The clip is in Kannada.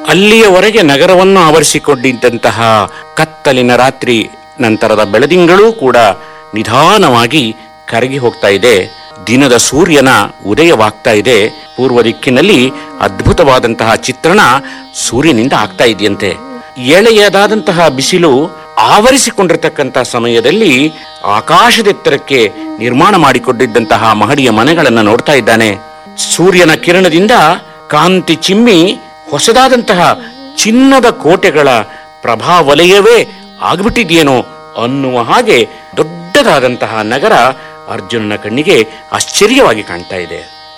ಅಲ್ಲಿಯವರೆಗೆ ನಗರವನ್ನು ಆವರಿಸಿಕೊಂಡಿದ್ದಂತಹ ಕತ್ತಲಿನ ರಾತ್ರಿ ನಂತರದ ಬೆಳದಿಂಗಳೂ ಕೂಡ ನಿಧಾನವಾಗಿ ಕರಗಿ ಹೋಗ್ತಾ ಇದೆ ದಿನದ ಸೂರ್ಯನ ಉದಯವಾಗ್ತಾ ಇದೆ ಪೂರ್ವ ದಿಕ್ಕಿನಲ್ಲಿ ಅದ್ಭುತವಾದಂತಹ ಚಿತ್ರಣ ಸೂರ್ಯನಿಂದ ಆಗ್ತಾ ಇದೆಯಂತೆ ಎಳೆಯದಾದಂತಹ ಬಿಸಿಲು ಆವರಿಸಿಕೊಂಡಿರ್ತಕ್ಕಂತಹ ಸಮಯದಲ್ಲಿ ಆಕಾಶದೆತ್ತರಕ್ಕೆ ನಿರ್ಮಾಣ ಮಾಡಿಕೊಂಡಿದ್ದಂತಹ ಮಹಡಿಯ ಮನೆಗಳನ್ನು ನೋಡ್ತಾ ಇದ್ದಾನೆ ಸೂರ್ಯನ ಕಿರಣದಿಂದ ಕಾಂತಿ ಚಿಮ್ಮಿ ಹೊಸದಾದಂತಹ ಚಿನ್ನದ ಕೋಟೆಗಳ ಪ್ರಭಾವಲಯವೇ ಆಗ್ಬಿಟ್ಟಿದೆಯೇನೋ ಅನ್ನುವ ಹಾಗೆ ದೊಡ್ಡದಾದಂತಹ ನಗರ ಅರ್ಜುನನ ಕಣ್ಣಿಗೆ ಆಶ್ಚರ್ಯವಾಗಿ ಕಾಣ್ತಾ ಇದೆ